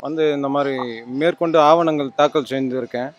வந்து இந்த மாதிரி மேற்கொண்டு ஆவணங்கள் தாக்கல் செய்திருக்கேன்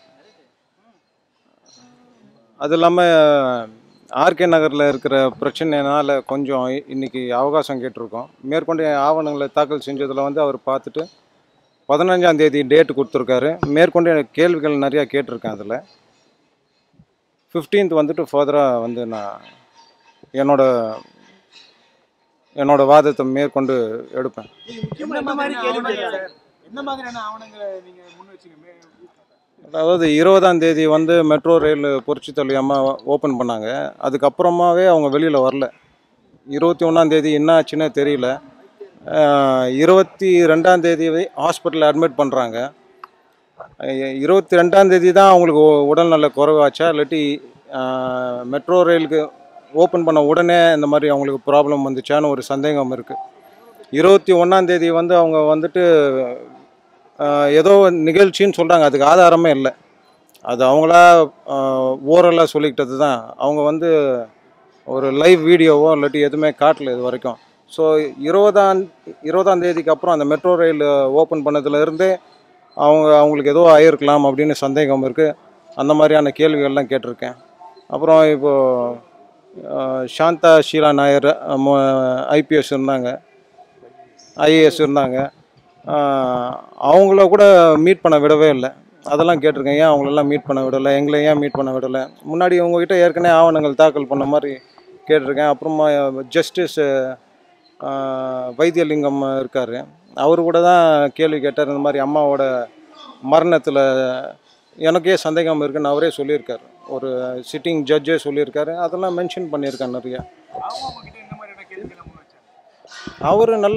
அது இல்லாமல் ஆர்கே நகரில் இருக்கிற பிரச்சனைனால கொஞ்சம் இ- இன்னைக்கு அவகாசம் கேட்டிருக்கோம் மேற்கொண்டு ஆவணங்களை தாக்கல் செஞ்சதில் வந்து அவர் பார்த்துட்டு பதினஞ்சாம் தேதி டேட் கொடுத்துருக்காரு மேற்கொண்டு எனக்கு கேள்விகள் நிறையா கேட்டிருக்கேன் அதில் ஃபிஃப்டீன்த் வந்துட்டு ஃபர்தராக வந்து நான் என்னோட என்னோட வாதத்தை மேற்கொண்டு எடுப்பேன் என்ன மாதிரி கேள்வி என்ன மாதிரியான ஆவணங்களை நீங்க முன் வச்சீங்க மே- அதாவது இருபதாம் தேதி வந்து மெட்ரோ ரயில் புரட்சி தலைவி அம்மா ஓப்பன் பண்ணாங்க அதுக்கப்புறமாவே அவங்க வெளியில் வரல இருபத்தி ஒன்றாம் தேதி என்ன ஆச்சுன்னே தெரியல அஹ் இருபத்தி ரெண்டாம் தேதி ஹாஸ்பிட்டலில் அட்மிட் பண்ணுறாங்க இருபத்தி ரெண்டாம் தேதி தான் அவங்களுக்கு உ- உடல்நல குறைவாச்சா இல்லாட்டி மெட்ரோ ரயிலுக்கு ஓப்பன் பண்ண உடனே இந்த மாதிரி அவங்களுக்கு ப்ராப்ளம் வந்துச்சான்னு ஒரு சந்தேகம் இருக்குது இருபத்தி ஒன்றாம் தேதி வந்து அவங்க வந்துட்டு ஆஹ் ஏதோ நிகழ்ச்சின்னு சொல்கிறாங்க அதுக்கு ஆதாரமே இல்லை அது அவங்களா ஓரலாக சொல்லிக்கிட்டது தான் அவங்க வந்து ஒரு லைவ் வீடியோவோ இல்லாட்டி எதுவுமே காட்டல இது வரைக்கும் ஸோ இருபதாம் இருபதாம் தேதிக்கு அப்புறம் அந்த மெட்ரோ ரயில் ஓப்பன் பண்ணதுலேருந்தே அவங்க அவங்களுக்கு ஏதோ ஆயிருக்கலாம் அப்படின்னு சந்தேகம் இருக்குது அந்த மாதிரியான கேள்விகள்லாம் கேட்டிருக்கேன் அப்புறம் இப்போது சாந்தா ஷீலா நாயர் ஐபிஎஸ் இருந்தாங்க ஐஏஎஸ் இருந்தாங்க ஆஹ் அவங்கள கூட மீட் பண்ண விடவே இல்லை அதெல்லாம் கேட்டிருக்கேன் ஏன் அவங்களெல்லாம் மீட் பண்ண விடலை எங்களை ஏன் மீட் பண்ண விடலை முன்னாடி உங்ககிட்ட ஏற்கனவே ஆவணங்கள் தாக்கல் பண்ண மாதிரி கேட்டிருக்கேன் அப்புறமா ஜஸ்டிஸ் வைத்தியலிங்கம் இருக்கார் அவர் கூட தான் கேள்வி கேட்டார் இந்த மாதிரி அம்மாவோட மரணத்தில் எனக்கே சந்தேகம் இருக்குன்னு அவரே சொல்லியிருக்காரு ஒரு சிட்டிங் ஜட்ஜே சொல்லியிருக்காரு அதெல்லாம் மென்ஷன் பண்ணியிருக்கேன் நிறையா அவங்க உங்ககிட்ட என்ன மாதிரியான கேள்விகளை முன் வச்சாங்க அவர் நல்ல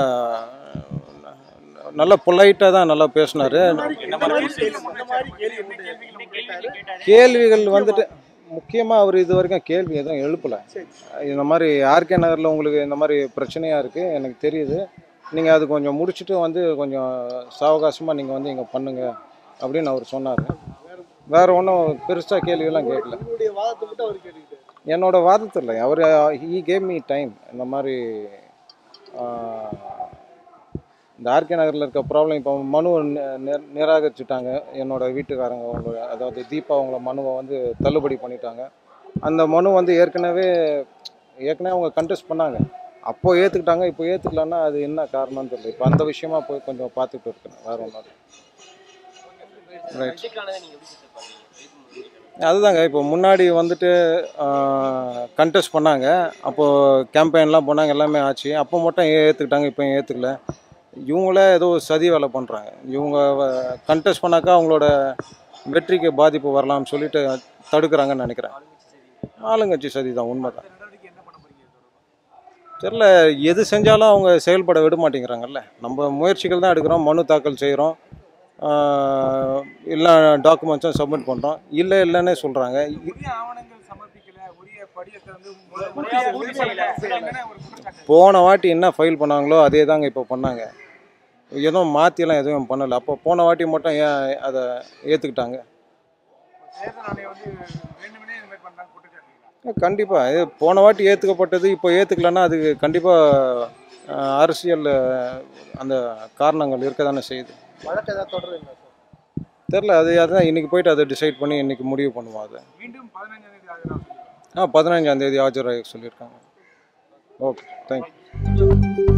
நல்ல பொலைட்டாக தான் நல்லா பேசினார் என்ன மாதிரி கேள்வி முன் வச்சாங்க? என்ன கேள்விகளை முன் கேட்டாரு? கேள்விகள் வந்துட்டு முக்கியமாக அவர் இது வரைக்கும் கேள்வி எதுவும் எழுப்பலை இந்த மாதிரி ஆர்கே நகரில் உங்களுக்கு இந்த மாதிரி பிரச்சனையாக இருக்குது எனக்கு தெரியுது நீங்கள் அது கொஞ்சம் முடிச்சுட்டு வந்து கொஞ்சம் சாவகாசமாக நீங்கள் வந்து இங்கே பண்ணுங்க அப்படின்னு அவர் சொன்னார் வேற ஒன்றும் பெருசாக கேள்வியெல்லாம் கேட்கல உங்களுடைய வாதத்தை மட்டும் அவர் கேட்டுக்கிட்டாரு என்னோட வாதத்தில் அவர் ஹீ கேவ் மீ டைம் இந்த மாதிரி ஆஹ், இந்த ஆர்கே நகரில் இருக்க ப்ராப்ளம் இப்போ மனு நி- நி- நிராகரிச்சுட்டாங்க என்னோட வீட்டுக்காரங்க அவங்கள அதாவது தீபா அவங்கள மனுவை வந்து தள்ளுபடி பண்ணிட்டாங்க அந்த மனு வந்து ஏற்கனவே ஏற்கனவே அவங்க கண்டெஸ்ட் பண்ணாங்க அப்போ ஏற்றுக்கிட்டாங்க இப்போ ஏற்றுக்கலன்னா அது என்ன காரணம்னு தெரியல இப்போ அந்த விஷயமா போய் கொஞ்சம் பார்த்துட்டு இருக்கேன் வேற ஒன்றும் ரைட் அதுதாங்க இப்போ முன்னாடி வந்துட்டு கண்டெஸ்ட் பண்ணாங்க அப்போது கேம்பெயின்லாம் பண்ணாங்க எல்லாமே ஆச்சு அப்போ மட்டும் ஏற்றுக்கிட்டாங்க இப்போ ஏற்றுக்கல இவங்களே ஏதோ சதி வேலை பண்ணுறாங்க இவங்க கண்டெஸ்ட் பண்ணாக்கா அவங்களோட வெற்றிக்கு பாதிப்பு வரலாம்னு சொல்லிட்டு தடுக்கிறாங்கன்னு நினைக்கிறேன் ஆளுங்கட்சி சதி தான் உண்மை தான் நடவடிக்கை என்ன பண்ண போறீங்க இது தொடர்பா? தெரில எது செஞ்சாலும் அவங்க செயல்பட விட மாட்டேங்கிறாங்கல்ல நம்ம முயற்சிகள் தான் எடுக்கிறோம் மனு தாக்கல் செய்கிறோம் எல்லா டாக்குமெண்ட்ஸும் சப்மிட் பண்ணுறோம் இல்லை இல்லைன்னே சொல்கிறாங்க உரிய ஆவணங்கள் சமர்ப்பிக்கல உரிய படியத்தை வந்து முறை- முறையா பூர்த்தி செய்யல அப்படிங்கிற ஒரு குற்றச்சாட்டு போன வாட்டி என்ன ஃபைல் பண்ணாங்களோ அதே தாங்க இப்போ பண்ணாங்க எதுவும் மாற்றியெல்லாம் எதுவும் பண்ணலை அப்போ போன வாட்டி மட்டும் ஏன் அதை ஏற்றுக்கிட்டாங்க தேர்தல் ஆணையம் வந்து வேண்டுமெனே இந்த மாதிரி பண்றாங்க குற்றச்சாட்டு கண்டிப்பாக இது போன வாட்டி ஏற்றுக்கப்பட்டது இப்போ ஏற்றுக்கலன்னா அதுக்கு கண்டிப்பாக அரசியல் அஹ், அந்த காரணங்கள் இருக்க தானே செய்யுது வழக்கு ஏதாவது தொடருங்க சார் தெரில அது அதான் இன்றைக்கி போயிட்டு அதை டிசைட் பண்ணி இன்றைக்கி முடிவு பண்ணுவோம் அதை மீண்டும் பதினஞ்சாம் தேதி ஆஜராக ஆ பதினஞ்சாம் தேதி ஆஜராக சொல்லியிருக்காங்க ஓகே தேங்க்யூ